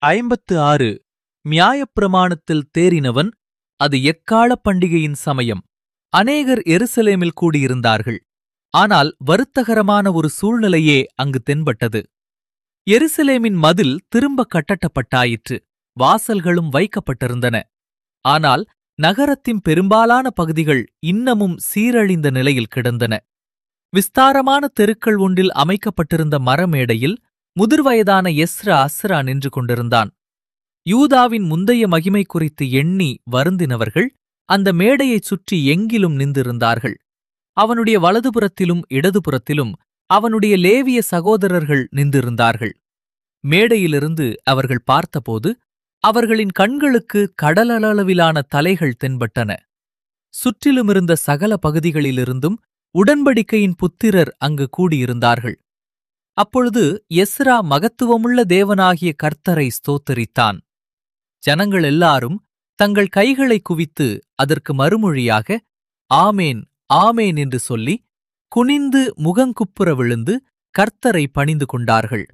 ஐம்பத்து ஆறு நியாயப்பிரமாணத்தில் தேறினவன் அது எக்காலப் பண்டிகையின் சமயம் அநேகர் எருசலேமில் கூடியிருந்தார்கள் ஆனால் வருத்தகரமான ஒரு சூழ்நிலையே அங்கு தென்பட்டது எருசலேமின் மதில் திரும்ப கட்டப்பட்டாயிற்று வாசல்களும் வைக்கப்பட்டிருந்தன ஆனால் நகரத்தின் பெரும்பாலான பகுதிகள் இன்னமும் சீரழிந்த நிலையில் கிடந்தன விஸ்தாரமான தெருக்கள் ஒன்றில் அமைக்கப்பட்டிருந்த மரமேடையில் முதிர்வயதான எஸ்ரா அஸ்ரா நின்று கொண்டிருந்தான் யூதாவின் முந்தைய மகிமை குறித்து எண்ணி வருந்தினவர்கள் அந்த மேடையைச் சுற்றி எங்கிலும் நின்றிருந்தார்கள் அவனுடைய வலதுபுறத்திலும் இடதுபுறத்திலும் அவனுடைய லேவிய சகோதரர்கள் நின்றிருந்தார்கள் மேடையிலிருந்து அவர்கள் பார்த்தபோது அவர்களின் கண்களுக்கு கடலளவிலான தலைகள் தென்பட்டன சுற்றிலுமிருந்த சகல பகுதிகளிலிருந்தும் உடன்படிக்கையின் புத்திரர் அங்கு கூடியிருந்தார்கள் அப்பொழுது எஸ்ரா மகத்துவமுள்ள தேவனாகிய கர்த்தரை ஸ்தோத்தரித்தான் ஜனங்கள் எல்லாரும் தங்கள் கைகளை குவித்து அதற்கு மறுமொழியாக ஆமேன் ஆமேன் என்று சொல்லி குனிந்து முகங்குப்புற விழுந்து கர்த்தரை பணிந்து கொண்டார்கள்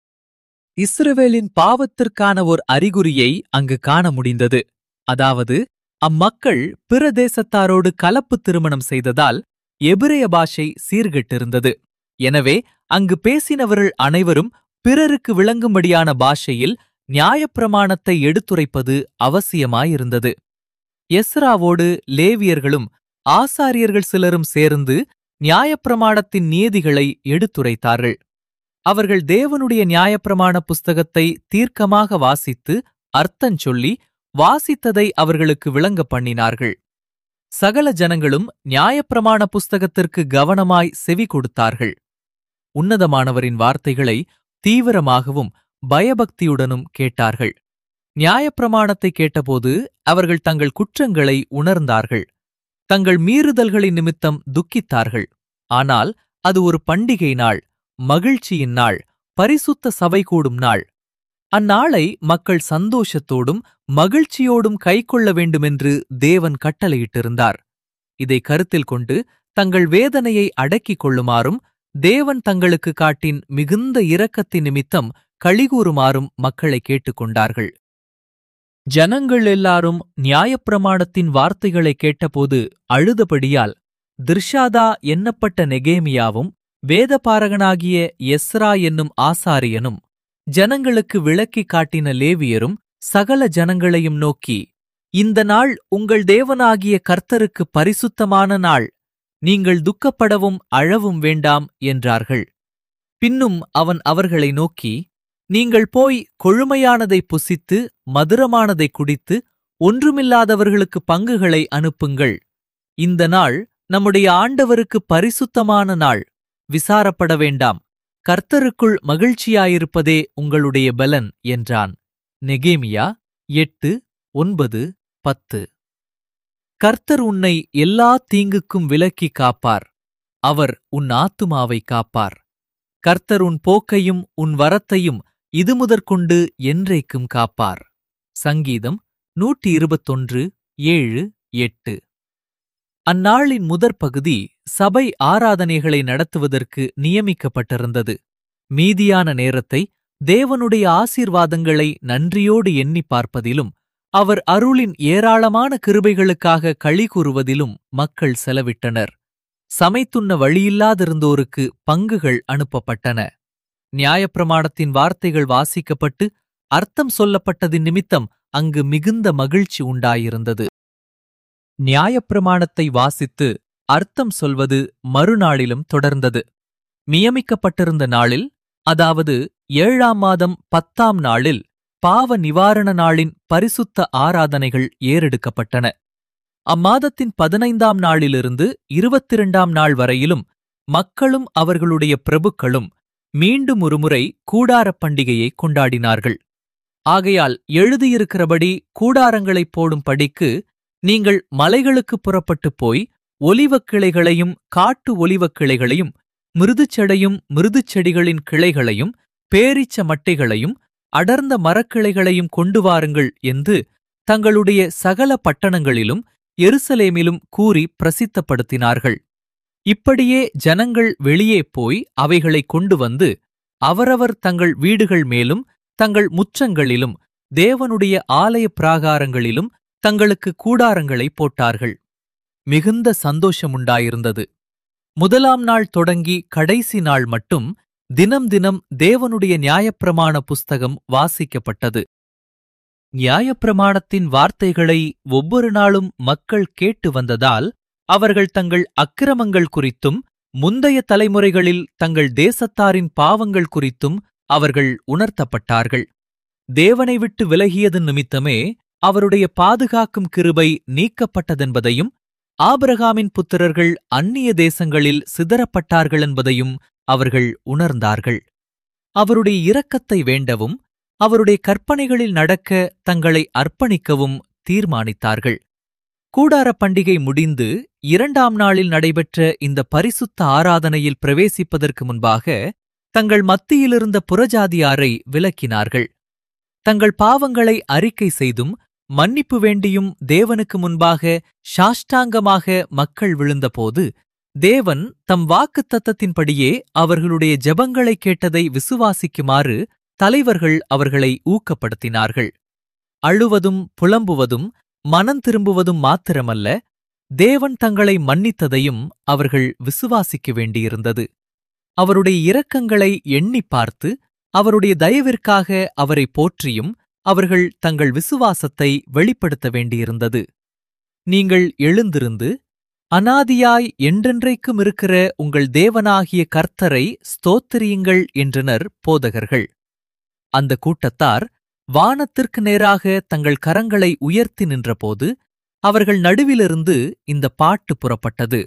இஸ்ரவேலின் பாவத்திற்கான ஓர் அறிகுறியை அங்கு காண முடிந்தது அதாவது அம்மக்கள் பிற தேசத்தாரோடு கலப்பு திருமணம் செய்ததால் எபிரேய பாஷை சீர்கெட்டிருந்தது எனவே அங்கு பேசினவர்கள் அனைவரும் பிறருக்கு விளங்கும்படியான பாஷையில் நியாயப்பிரமாணத்தை எடுத்துரைப்பது அவசியமாயிருந்தது எஸ்ராவோடு லேவியர்களும் ஆசாரியர்கள் சிலரும் சேர்ந்து நியாயப்பிரமாணத்தின் நியதிகளை எடுத்துரைத்தார்கள் அவர்கள் தேவனுடைய நியாயப்பிரமாண புஸ்தகத்தை தீர்க்கமாக வாசித்து அர்த்தஞ்சொல்லி வாசித்ததை அவர்களுக்கு விளங்க பண்ணினார்கள் சகல ஜனங்களும் நியாயப்பிரமாண புஸ்தகத்திற்கு கவனமாய் செவி கொடுத்தார்கள் உன்னதமானவரின் வார்த்தைகளை தீவிரமாகவும் பயபக்தியுடனும் கேட்டார்கள் நியாயப்பிரமாணத்தை கேட்டபோது அவர்கள் தங்கள் குற்றங்களை உணர்ந்தார்கள் தங்கள் மீறுதல்களின் நிமித்தம் துக்கித்தார்கள் ஆனால் அது ஒரு பண்டிகை நாள் மகிழ்ச்சியின் நாள் பரிசுத்த சபை கூடும் நாள் அந்நாளை மக்கள் சந்தோஷத்தோடும் மகிழ்ச்சியோடும் கைக்கொள்ள வேண்டுமென்று தேவன் கட்டளையிட்டிருந்தார் இதை கருத்தில் கொண்டு தங்கள் வேதனையை அடக்கிக் கொள்ளுமாறும் தேவன் தங்களுக்கு காட்டின் மிகுந்த இரக்கத்தின் நிமித்தம் களிகூறுமாறும் மக்களை கேட்டுக்கொண்டார்கள் ஜனங்கள் எல்லாரும் நியாயப்பிரமாணத்தின் வார்த்தைகளை கேட்டபோது அழுதபடியால் திர்ஷாதா எண்ணப்பட்ட நெகேமியாவும் வேதபாரகனாகிய எஸ்ரா என்னும் ஆசாரியனும் ஜனங்களுக்கு விளக்கிக் காட்டின லேவியரும் சகல ஜனங்களையும் நோக்கி இந்த நாள் உங்கள் தேவனாகிய கர்த்தருக்கு பரிசுத்தமான நாள் நீங்கள் துக்கப்படவும் அழவும் வேண்டாம் என்றார்கள் பின்னும் அவன் அவர்களை நோக்கி நீங்கள் போய் கொழுமையானதை புசித்து மதுரமானதை குடித்து ஒன்றுமில்லாதவர்களுக்கு பங்குகளை அனுப்புங்கள் இந்த நாள் நம்முடைய ஆண்டவருக்கு பரிசுத்தமான நாள் விசாரப்பட வேண்டாம் கர்த்தருக்குள் மகிழ்ச்சியாயிருப்பதே உங்களுடைய பலன் என்றான் நெகேமியா எட்டு ஒன்பது பத்து கர்த்தர் உன்னை எல்லா தீங்குக்கும் விலக்கி காப்பார் அவர் உன் ஆத்துமாவை காப்பார் கர்த்தர் உன் போக்கையும் உன் வரத்தையும் இது முதற்கொண்டு என்றைக்கும் காப்பார் சங்கீதம் நூற்றி இருபத்தொன்று ஏழு எட்டு அந்நாளின் முதற் பகுதி சபை ஆராதனைகளை நடத்துவதற்கு நியமிக்கப்பட்டிருந்தது மீதியான நேரத்தை தேவனுடைய ஆசீர்வாதங்களை நன்றியோடு எண்ணி பார்ப்பதிலும் அவர் அருளின் ஏராளமான கிருபைகளுக்காக களி கூறுவதிலும் மக்கள் செலவிட்டனர் சமைத்துண்ண வழியில்லாதிருந்தோருக்கு பங்குகள் அனுப்பப்பட்டன நியாயப்பிரமாணத்தின் வார்த்தைகள் வாசிக்கப்பட்டு அர்த்தம் சொல்லப்பட்டதின் நிமித்தம் அங்கு மிகுந்த மகிழ்ச்சி உண்டாயிருந்தது நியாயப்பிரமாணத்தை வாசித்து அர்த்தம் சொல்வது மறுநாளிலும் தொடர்ந்தது நியமிக்கப்பட்டிருந்த நாளில் அதாவது ஏழாம் மாதம் பத்தாம் நாளில் பாவ நிவாரண நாளின் பரிசுத்த ஆராதனைகள் ஏறெடுக்கப்பட்டன அம்மாதத்தின் பதினைந்தாம் நாளிலிருந்து இருபத்திரண்டாம் நாள் வரையிலும் மக்களும் அவர்களுடைய பிரபுக்களும் மீண்டும் ஒருமுறை கூடாரப் பண்டிகையை கொண்டாடினார்கள் ஆகையால் எழுதியிருக்கிறபடி கூடாரங்களைப் போடும் படிக்கு நீங்கள் மலைகளுக்குப் புறப்பட்டுப் போய் ஒலிவக் கிளைகளையும் காட்டு ஒலிவக் கிளைகளையும் மிருதுச்செடையும் மிருதுச்செடிகளின் கிளைகளையும் பேரிச்ச மட்டைகளையும் அடர்ந்த மரக்கிளைகளையும் கொண்டு வாருங்கள் என்று தங்களுடைய சகல பட்டணங்களிலும் எருசலேமிலும் கூறி பிரசித்தப்படுத்தினார்கள் இப்படியே ஜனங்கள் வெளியே போய் அவைகளை கொண்டு வந்து அவரவர் தங்கள் வீடுகள் மேலும் தங்கள் முற்றங்களிலும் தேவனுடைய ஆலய பிராகாரங்களிலும் தங்களுக்கு கூடாரங்களை போட்டார்கள் மிகுந்த சந்தோஷமுண்டாயிருந்தது முதலாம் நாள் தொடங்கி கடைசி நாள் மட்டும் தினம் தினம் தேவனுடைய நியாயப்பிரமாண புஸ்தகம் வாசிக்கப்பட்டது நியாயப்பிரமாணத்தின் வார்த்தைகளை ஒவ்வொரு நாளும் மக்கள் கேட்டு வந்ததால் அவர்கள் தங்கள் அக்கிரமங்கள் குறித்தும் முந்தைய தலைமுறைகளில் தங்கள் தேசத்தாரின் பாவங்கள் குறித்தும் அவர்கள் உணர்த்தப்பட்டார்கள் தேவனை விட்டு விலகியது நிமித்தமே அவருடைய பாதுகாக்கும் கிருபை நீக்கப்பட்டதென்பதையும் ஆபிரகாமின் புத்திரர்கள் அந்நிய தேசங்களில் சிதறப்பட்டார்கள் என்பதையும் அவர்கள் உணர்ந்தார்கள் அவருடைய இரக்கத்தை வேண்டவும் அவருடைய கற்பனைகளில் நடக்க தங்களை அர்ப்பணிக்கவும் தீர்மானித்தார்கள் கூடாரப் பண்டிகை முடிந்து இரண்டாம் நாளில் நடைபெற்ற இந்த பரிசுத்த ஆராதனையில் பிரவேசிப்பதற்கு முன்பாக தங்கள் மத்தியிலிருந்த புறஜாதியாரை விலக்கினார்கள் தங்கள் பாவங்களை அறிக்கை செய்தும் மன்னிப்பு வேண்டியும் தேவனுக்கு முன்பாக சாஷ்டாங்கமாக மக்கள் விழுந்தபோது தேவன் தம் வாக்குத்தத்தத்தின்படியே அவர்களுடைய ஜெபங்களை கேட்டதை விசுவாசிக்குமாறு தலைவர்கள் அவர்களை ஊக்கப்படுத்தினார்கள் அழுவதும் புலம்புவதும் மனம் திரும்புவதும் மாத்திரமல்ல தேவன் தங்களை மன்னித்ததையும் அவர்கள் விசுவாசிக்க வேண்டியிருந்தது அவருடைய இரக்கங்களை எண்ணிப் பார்த்து அவருடைய தயவிற்காக அவரை போற்றியும் அவர்கள் தங்கள் விசுவாசத்தை வெளிப்படுத்த வேண்டியிருந்தது நீங்கள் எழுந்திருந்து அனாதியாய் என்றென்றைக்கும் இருக்கிற உங்கள் தேவனாகிய கர்த்தரை ஸ்தோத்திரியுங்கள் என்றனர் போதகர்கள் அந்த கூட்டத்தார் வானத்திற்கு நேராக தங்கள் கரங்களை உயர்த்தி நின்றபோது அவர்கள் நடுவிலிருந்து இந்த பாட்டு புறப்பட்டது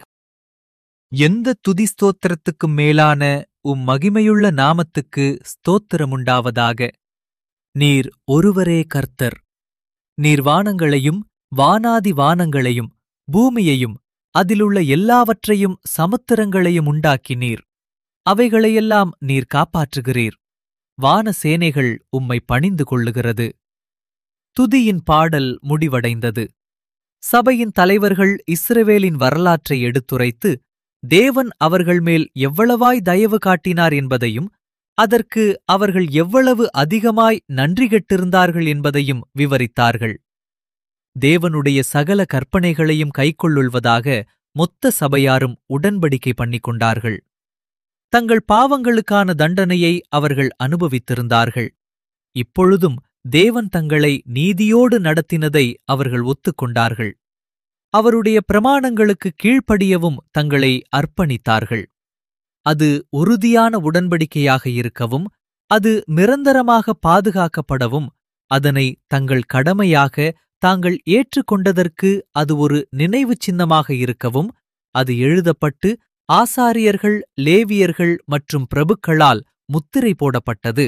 எந்த துதி ஸ்தோத்திரத்துக்கும் மேலான உம் மகிமையுள்ள நாமத்துக்கு ஸ்தோத்திரமுண்டாவதாக நீர் ஒருவரே கர்த்தர் நீர் வானங்களையும் வானாதி வானங்களையும் பூமியையும் அதிலுள்ள எல்லாவற்றையும் சமுத்திரங்களையும் உண்டாக்கினீர் அவைகளையெல்லாம் நீர் காப்பாற்றுகிறீர் வான சேனைகள் உம்மை பணிந்து கொள்ளுகிறது துதியின் பாடல் முடிவடைந்தது சபையின் தலைவர்கள் இஸ்ரவேலின் வரலாற்றை எடுத்துரைத்து தேவன் அவர்கள் மேல் எவ்வளவாய் தயவு காட்டினார் என்பதையும் அதற்கு அவர்கள் எவ்வளவு அதிகமாய் நன்றி கெட்டிருந்தார்கள் என்பதையும் விவரித்தார்கள் தேவனுடைய சகல கற்பனைகளையும் கைக்கொள்ளுவதாக மொத்த சபையாரும் உடன்படிக்கை பண்ணிக் கொண்டார்கள் தங்கள் பாவங்களுக்கான தண்டனையை அவர்கள் அனுபவித்திருந்தார்கள் இப்பொழுதும் தேவன் தங்களை நீதியோடு நடத்தினதை அவர்கள் ஒத்துக்கொண்டார்கள் அவருடைய பிரமாணங்களுக்கு கீழ்ப்படியவும் தங்களை அர்ப்பணித்தார்கள் அது உறுதியான உடன்படிக்கையாக இருக்கவும் அது நிரந்தரமாக பாதுகாக்கப்படவும் அதனை தங்கள் கடமையாக தாங்கள் ஏற்றுக்கொண்டதற்கு அது ஒரு நினைவுச் சின்னமாக இருக்கவும் அது எழுதப்பட்டு ஆசாரியர்கள் லேவியர்கள் மற்றும் பிரபுக்களால் முத்திரை போடப்பட்டது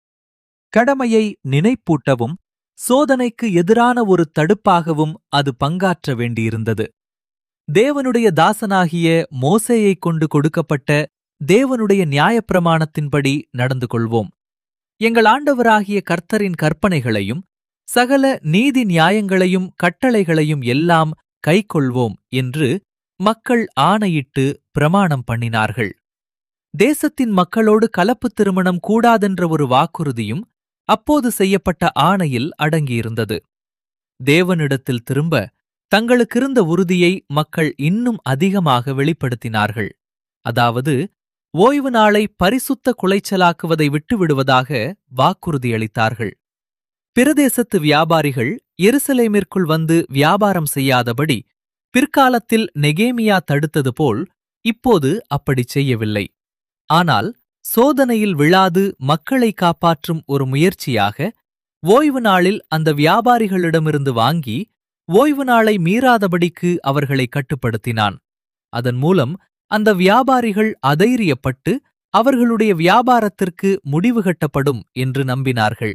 கடமையை நினைப்பூட்டவும் சோதனைக்கு எதிரான ஒரு தடுப்பாகவும் அது பங்காற்ற வேண்டியிருந்தது தேவனுடைய தாசனாகிய மோசேயைக் கொண்டு கொடுக்கப்பட்ட தேவனுடைய நியாயப்பிரமாணத்தின்படி நடந்து கொள்வோம் எங்கள் ஆண்டவராகிய கர்த்தரின் கற்பனைகளையும் சகல நீதி நியாயங்களையும் கட்டளைகளையும் எல்லாம் கைக்கொள்வோம் என்று மக்கள் ஆணையிட்டு பிரமாணம் பண்ணினார்கள் தேசத்தின் மக்களோடு கலப்பு திருமணம் கூடாதென்ற ஒரு வாக்குறுதியும் அப்போது செய்யப்பட்ட ஆணையில் அடங்கியிருந்தது தேவனிடத்தில் திரும்ப தங்களுக்கிருந்த உறுதியை மக்கள் இன்னும் அதிகமாக வெளிப்படுத்தினார்கள் அதாவது ஓய்வு நாளை பரிசுத்த குலைச்சலாக்குவதை விட்டுவிடுவதாக வாக்குறுதியளித்தார்கள் பிரதேசத்து வியாபாரிகள் எருசலேமிற்குள் வந்து வியாபாரம் செய்யாதபடி பிற்காலத்தில் நெகேமியா தடுத்தது போல் இப்போது அப்படிச் செய்யவில்லை ஆனால் சோதனையில் விழாது மக்களை காப்பாற்றும் ஒரு முயற்சியாக ஓய்வு நாளில் அந்த வியாபாரிகளிடமிருந்து வாங்கி ஓய்வு நாளை மீறாதபடிக்கு அவர்களை கட்டுப்படுத்தினான் அதன் மூலம் அந்த வியாபாரிகள் அதைரியப்பட்டு அவர்களுடைய வியாபாரத்திற்கு முடிவு கட்டப்படும் என்று நம்பினார்கள்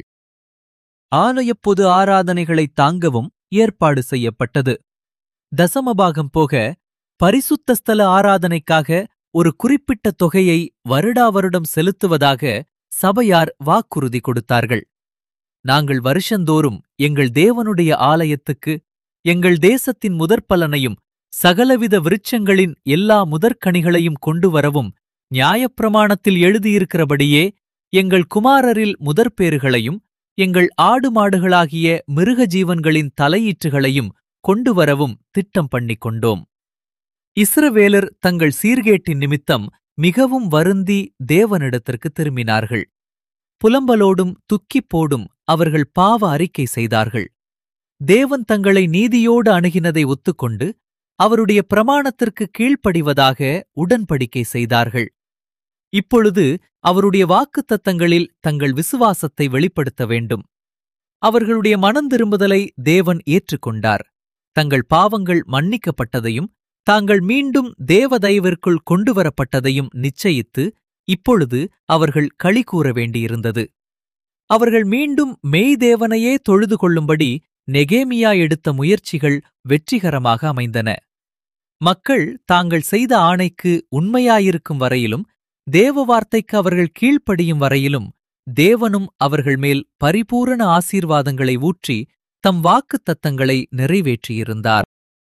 ஆலயப் பொது ஆராதனைகளை தாங்கவும் ஏற்பாடு செய்யப்பட்டது தசமபாகம் போக பரிசுத்த ஸ்தல ஆராதனைக்காக ஒரு குறிப்பிட்ட தொகையை வருடா வருடம் செலுத்துவதாக சபையார் வாக்குறுதி கொடுத்தார்கள் நாங்கள் வருஷந்தோறும் எங்கள் தேவனுடைய ஆலயத்துக்கு எங்கள் தேசத்தின் முதற்பலனையும் சகலவித விருட்சங்களின் எல்லா முதற்கனிகளையும் கொண்டு வரவும் நியாயப்பிரமாணத்தில் எழுதியிருக்கிறபடியே எங்கள் குமாரரில் முதற்பேறுகளையும் எங்கள் ஆடு மாடுகளாகிய மிருக ஜீவன்களின் தலையீற்றுகளையும் கொண்டு வரவும் திட்டம் பண்ணிக் கொண்டோம் இஸ்ரவேலர் தங்கள் சீர்கேட்டின் நிமித்தம் மிகவும் வருந்தி தேவனிடத்திற்கு திரும்பினார்கள் புலம்பலோடும் துக்கிப்போடும் அவர்கள் பாவ அறிக்கை செய்தார்கள் தேவன் தங்களை நீதியோடு அணுகினதை ஒத்துக்கொண்டு அவருடைய பிரமாணத்திற்கு கீழ்ப்படிவதாக உடன்படிக்கை செய்தார்கள் இப்பொழுது அவருடைய வாக்குத்தத்தங்களில் தங்கள் விசுவாசத்தை வெளிப்படுத்த வேண்டும் அவர்களுடைய மனந்திரும்புதலை தேவன் ஏற்றுக்கொண்டார் தங்கள் பாவங்கள் மன்னிக்கப்பட்டதையும் தாங்கள் மீண்டும் தேவதயவிற்குள் கொண்டுவரப்பட்டதையும் நிச்சயித்து இப்பொழுது அவர்கள் களி கூற வேண்டியிருந்தது அவர்கள் மீண்டும் மெய்தேவனையே தொழுது கொள்ளும்படி நெகேமியா எடுத்த முயற்சிகள் வெற்றிகரமாக அமைந்தன மக்கள் தாங்கள் செய்த ஆணைக்கு உண்மையாயிருக்கும் வரையிலும் தேவ வார்த்தைக்கு அவர்கள் கீழ்ப்படியும் வரையிலும் தேவனும் அவர்கள் மேல் பரிபூரண ஆசீர்வாதங்களை ஊற்றி தம் வாக்குத்தத்தங்களை நிறைவேற்றியிருந்தார்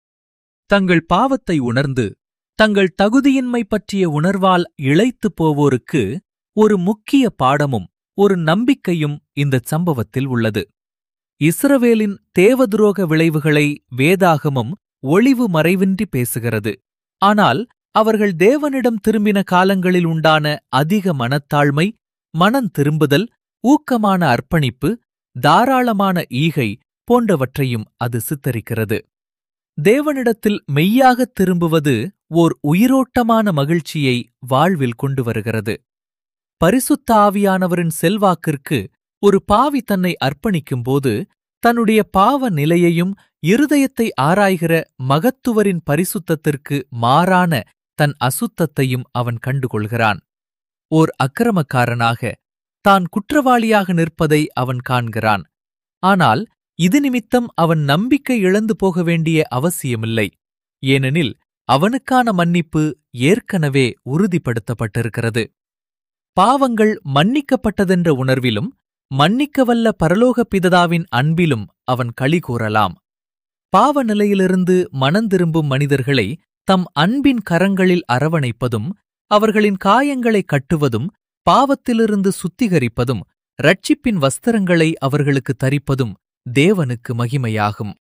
தங்கள் பாவத்தை உணர்ந்து தங்கள் தகுதியின்மை பற்றிய உணர்வால் இளைத்துப் போவோருக்கு ஒரு முக்கிய பாடமும் ஒரு நம்பிக்கையும் இந்தச் சம்பவத்தில் உள்ளது இஸ்ரவேலின் தேவதுரோக விளைவுகளை வேதாகமம் ஒளிவு மறைவின்றி பேசுகிறது ஆனால் அவர்கள் தேவனிடம் திரும்பின காலங்களில் உண்டான அதிக மனத்தாழ்மை மனம் திரும்புதல் ஊக்கமான அர்ப்பணிப்பு தாராளமான ஈகை போன்றவற்றையும் அது சித்தரிக்கிறது தேவனிடத்தில் மெய்யாகத் திரும்புவது ஓர் உயிரோட்டமான மகிழ்ச்சியை வாழ்வில் கொண்டு வருகிறது பரிசுத்த ஆவியானவரின் செல்வாக்கிற்கு ஒரு பாவி தன்னை அர்ப்பணிக்கும்போது தன்னுடைய பாவ நிலையையும் இருதயத்தை ஆராய்கிற மகத்துவரின் பரிசுத்தத்திற்கு மாறான தன் அசுத்தத்தையும் அவன் கண்டுகொள்கிறான் ஓர் அக்கிரமக்காரனாக தான் குற்றவாளியாக நிற்பதை அவன் காண்கிறான் ஆனால் இது நிமித்தம் அவன் நம்பிக்கை இழந்து போக வேண்டிய அவசியமில்லை ஏனெனில் அவனுக்கான மன்னிப்பு ஏற்கனவே உறுதிப்படுத்தப்பட்டிருக்கிறது பாவங்கள் மன்னிக்கப்பட்டதென்ற உணர்விலும் மன்னிக்கவல்ல பரலோக பிததாவின் அன்பிலும் அவன் களி கூறலாம் பாவ நிலையிலிருந்து மனந்திரும்பும் மனிதர்களை தம் அன்பின் கரங்களில் அரவணைப்பதும் அவர்களின் காயங்களை கட்டுவதும் பாவத்திலிருந்து சுத்திகரிப்பதும் ரட்சிப்பின் வஸ்திரங்களை அவர்களுக்கு தரிப்பதும் தேவனுக்கு மகிமையாகும்